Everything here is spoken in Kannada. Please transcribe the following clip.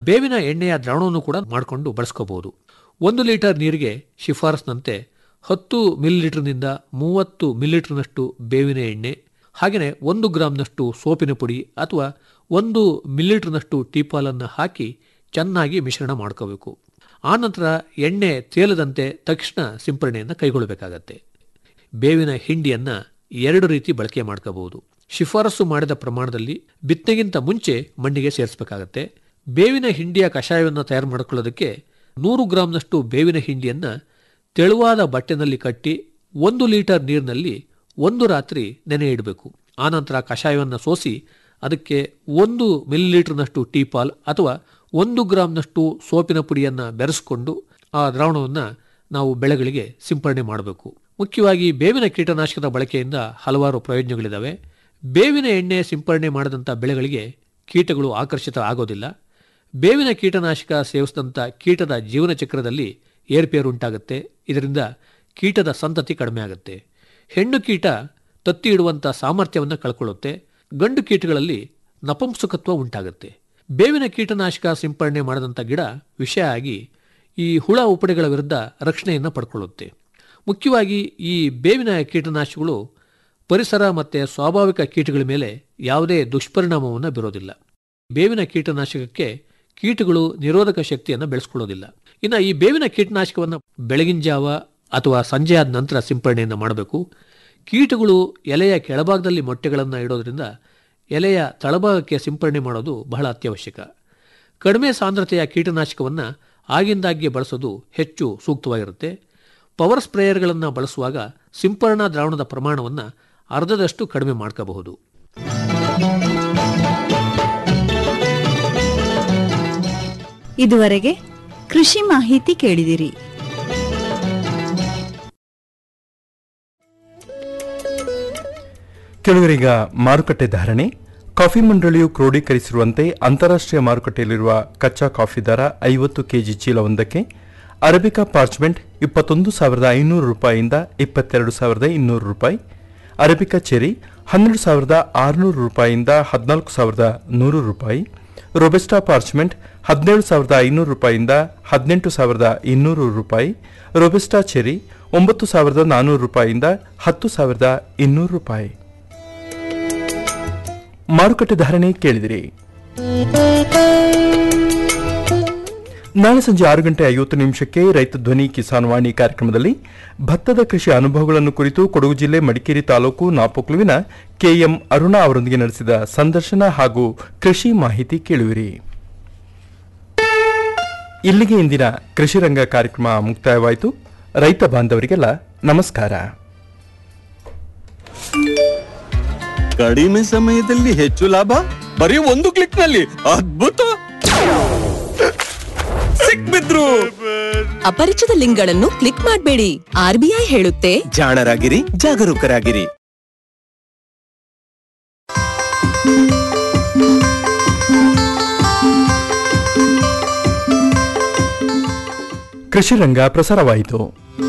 ಬೇವಿನ ಎಣ್ಣೆಯ ದ್ರಾವಣವನ್ನು ಕೂಡ ಮಾಡಿಕೊಂಡು ಬಳಸ್ಕೋಬಹುದು ಒಂದು ಲೀಟರ್ ನೀರಿಗೆ ಶಿಫಾರಸ್ನಂತೆ ಹತ್ತು ಮಿಲಿಲೀಟರ್ನಿಂದ ಮೂವತ್ತು ಮಿಲಿಲೀಟರ್ನಷ್ಟು ಬೇವಿನ ಎಣ್ಣೆ ಹಾಗೆಯೇ ಒಂದು ಗ್ರಾಂನಷ್ಟು ಸೋಪಿನ ಪುಡಿ ಅಥವಾ ಒಂದು ಮಿಲಿಲೀಟರ್ನಷ್ಟು ಟೀಪಾಲನ್ನು ಹಾಕಿ ಚೆನ್ನಾಗಿ ಮಿಶ್ರಣ ಮಾಡ್ಕೋಬೇಕು ಆನಂತರ ಎಣ್ಣೆ ತೇಲದಂತೆ ತಕ್ಷಣ ಸಿಂಪರಣೆಯನ್ನು ಕೈಗೊಳ್ಳಬೇಕಾಗತ್ತೆ ಬೇವಿನ ಹಿಂಡಿಯನ್ನು ಎರಡು ರೀತಿ ಬಳಕೆ ಮಾಡ್ಕೋಬಹುದು ಶಿಫಾರಸು ಮಾಡಿದ ಪ್ರಮಾಣದಲ್ಲಿ ಬಿತ್ತನೆಗಿಂತ ಮುಂಚೆ ಮಣ್ಣಿಗೆ ಸೇರಿಸಬೇಕಾಗತ್ತೆ ಬೇವಿನ ಹಿಂಡಿಯ ಕಷಾಯವನ್ನು ತಯಾರು ಮಾಡಿಕೊಳ್ಳೋದಕ್ಕೆ ನೂರು ಗ್ರಾಂನಷ್ಟು ಬೇವಿನ ಹಿಂಡಿಯನ್ನು ತೆಳುವಾದ ಬಟ್ಟೆನಲ್ಲಿ ಕಟ್ಟಿ ಒಂದು ಲೀಟರ್ ನೀರಿನಲ್ಲಿ ಒಂದು ರಾತ್ರಿ ನೆನೆ ಇಡಬೇಕು ಆನಂತರ ಕಷಾಯವನ್ನು ಸೋಸಿ ಅದಕ್ಕೆ ಒಂದು ಮಿಲಿಲೀಟರ್ನಷ್ಟು ಟೀಪಾಲ್ ಅಥವಾ ಒಂದು ಗ್ರಾಂನಷ್ಟು ಸೋಪಿನ ಪುಡಿಯನ್ನು ಬೆರೆಸಿಕೊಂಡು ಆ ದ್ರಾವಣವನ್ನು ನಾವು ಬೆಳೆಗಳಿಗೆ ಸಿಂಪರಣೆ ಮಾಡಬೇಕು ಮುಖ್ಯವಾಗಿ ಬೇವಿನ ಕೀಟನಾಶಕದ ಬಳಕೆಯಿಂದ ಹಲವಾರು ಪ್ರಯೋಜನಗಳಿದ್ದಾವೆ ಬೇವಿನ ಎಣ್ಣೆ ಸಿಂಪರಣೆ ಮಾಡಿದಂಥ ಬೆಳೆಗಳಿಗೆ ಕೀಟಗಳು ಆಕರ್ಷಿತ ಆಗೋದಿಲ್ಲ ಬೇವಿನ ಕೀಟನಾಶಕ ಸೇವಿಸಿದಂಥ ಕೀಟದ ಜೀವನ ಚಕ್ರದಲ್ಲಿ ಏರ್ಪೇರು ಉಂಟಾಗುತ್ತೆ ಇದರಿಂದ ಕೀಟದ ಸಂತತಿ ಕಡಿಮೆ ಆಗುತ್ತೆ ಹೆಣ್ಣು ಕೀಟ ತತ್ತಿ ಇಡುವಂಥ ಸಾಮರ್ಥ್ಯವನ್ನು ಕಳ್ಕೊಳ್ಳುತ್ತೆ ಗಂಡು ಕೀಟಗಳಲ್ಲಿ ನಪುಂಸಕತ್ವ ಉಂಟಾಗುತ್ತೆ ಬೇವಿನ ಕೀಟನಾಶಕ ಸಿಂಪರಣೆ ಮಾಡಿದಂಥ ಗಿಡ ವಿಷ ಆಗಿ ಈ ಹುಳ ಉಪಡೆಗಳ ವಿರುದ್ಧ ರಕ್ಷಣೆಯನ್ನು ಪಡ್ಕೊಳ್ಳುತ್ತೆ ಮುಖ್ಯವಾಗಿ ಈ ಬೇವಿನ ಕೀಟನಾಶಕಗಳು ಪರಿಸರ ಮತ್ತು ಸ್ವಾಭಾವಿಕ ಕೀಟಗಳ ಮೇಲೆ ಯಾವುದೇ ದುಷ್ಪರಿಣಾಮವನ್ನು ಬೀರೋದಿಲ್ಲ ಬೇವಿನ ಕೀಟನಾಶಕಕ್ಕೆ ಕೀಟಗಳು ನಿರೋಧಕ ಶಕ್ತಿಯನ್ನು ಬೆಳೆಸ್ಕೊಳ್ಳೋದಿಲ್ಲ ಇನ್ನು ಈ ಬೇವಿನ ಕೀಟನಾಶಕವನ್ನು ಬೆಳಗಿನ ಜಾವ ಅಥವಾ ಸಂಜೆ ಆದ ನಂತರ ಸಿಂಪರಣೆಯನ್ನು ಮಾಡಬೇಕು ಕೀಟಗಳು ಎಲೆಯ ಕೆಳಭಾಗದಲ್ಲಿ ಮೊಟ್ಟೆಗಳನ್ನು ಇಡೋದ್ರಿಂದ ಎಲೆಯ ತಳಭಾಗಕ್ಕೆ ಸಿಂಪರಣೆ ಮಾಡೋದು ಬಹಳ ಅತ್ಯವಶ್ಯಕ ಕಡಿಮೆ ಸಾಂದ್ರತೆಯ ಕೀಟನಾಶಕವನ್ನು ಆಗಿಂದಾಗ್ಗೆ ಬಳಸೋದು ಹೆಚ್ಚು ಸೂಕ್ತವಾಗಿರುತ್ತೆ ಪವರ್ ಸ್ಪ್ರೇಯರ್ಗಳನ್ನು ಬಳಸುವಾಗ ಸಿಂಪರಣಾ ದ್ರಾವಣದ ಪ್ರಮಾಣವನ್ನು ಅರ್ಧದಷ್ಟು ಕಡಿಮೆ ಮಾಡ್ಕೋಬಹುದು ಇದುವರೆಗೆ ಕೃಷಿ ಮಾಹಿತಿ ಕೇಳಿದಿರಿ ಕೆಲವರೀಗ ಮಾರುಕಟ್ಟೆ ಧಾರಣೆ ಕಾಫಿ ಮಂಡಳಿಯು ಕ್ರೋಢೀಕರಿಸಿರುವಂತೆ ಅಂತಾರಾಷ್ಟ್ರೀಯ ಮಾರುಕಟ್ಟೆಯಲ್ಲಿರುವ ಕಚ್ಚಾ ಕಾಫಿ ದರ ಐವತ್ತು ಕೆಜಿ ಚೀಲವೊಂದಕ್ಕೆ ಅರಬಿಕಾ ಪಾರ್ಚ್ಮೆಂಟ್ ಇಪ್ಪತ್ತೊಂದು ಸಾವಿರದ ಐನೂರು ರೂಪಾಯಿಯಿಂದ ಇಪ್ಪತ್ತೆರಡು ಸಾವಿರದ ಇನ್ನೂರು ರೂಪಾಯಿ ಅರಬಿಕಾ ಚೆರಿ ಹನ್ನೆರಡು ಸಾವಿರದ ಆರುನೂರು ರೂಪಾಯಿಯಿಂದ ಹದಿನಾಲ್ಕು ಸಾವಿರದ ನೂರು ರೂಪಾಯಿ ರೊಬೆಸ್ಟಾ ಪಾರ್ಚ್ಮೆಂಟ್ ಹದಿನೇಳು ಸಾವಿರದ ಐನೂರು ರೂಪಾಯಿಯಿಂದ ಹದಿನೆಂಟು ಸಾವಿರದ ಇನ್ನೂರು ರೂಪಾಯಿ ರೊಬೆಸ್ಟಾ ಚೆರಿ ಒಂಬತ್ತು ಸಾವಿರದ ನಾನ್ನೂರು ರೂಪಾಯಿಯಿಂದ ಹತ್ತು ಸಾವಿರದ ಇನ್ನೂರು ರೂಪಾಯಿ ಮಾರುಕಟ್ಟೆ ಧಾರಣೆ ಕೇಳಿದಿರಿ ನಾಳೆ ಸಂಜೆ ಆರು ಗಂಟೆ ಐವತ್ತು ನಿಮಿಷಕ್ಕೆ ರೈತ ಧ್ವನಿ ಕಿಸಾನ್ ವಾಣಿ ಕಾರ್ಯಕ್ರಮದಲ್ಲಿ ಭತ್ತದ ಕೃಷಿ ಅನುಭವಗಳನ್ನು ಕುರಿತು ಕೊಡಗು ಜಿಲ್ಲೆ ಮಡಿಕೇರಿ ತಾಲೂಕು ನಾಪೊಕ್ಲುವಿನ ಕೆಎಂ ಅರುಣಾ ಅವರೊಂದಿಗೆ ನಡೆಸಿದ ಸಂದರ್ಶನ ಹಾಗೂ ಕೃಷಿ ಮಾಹಿತಿ ಕೇಳುವಿರಿ ಇಲ್ಲಿಗೆ ಇಂದಿನ ಕೃಷಿ ರಂಗ ಕಾರ್ಯಕ್ರಮ ಮುಕ್ತಾಯವಾಯಿತು ರೈತ ಬಾಂಧವರಿಗೆಲ್ಲ ನಮಸ್ಕಾರ ಕಡಿಮೆ ಸಮಯದಲ್ಲಿ ಹೆಚ್ಚು ಲಾಭ ಬರೀ ಒಂದು ಕ್ಲಿಕ್ ನಲ್ಲಿ ಅದ್ಭುತ ಸಿಕ್ಬಿದ್ರು ಅಪರಿಚಿತ ಲಿಂಕ್ಗಳನ್ನು ಕ್ಲಿಕ್ ಮಾಡಬೇಡಿ ಆರ್ಬಿಐ ಹೇಳುತ್ತೆ ಜಾಣರಾಗಿರಿ ಜಾಗರೂಕರಾಗಿರಿ ಕೃಷಿ ರಂಗ ಪ್ರಸಾರವಾಯಿತು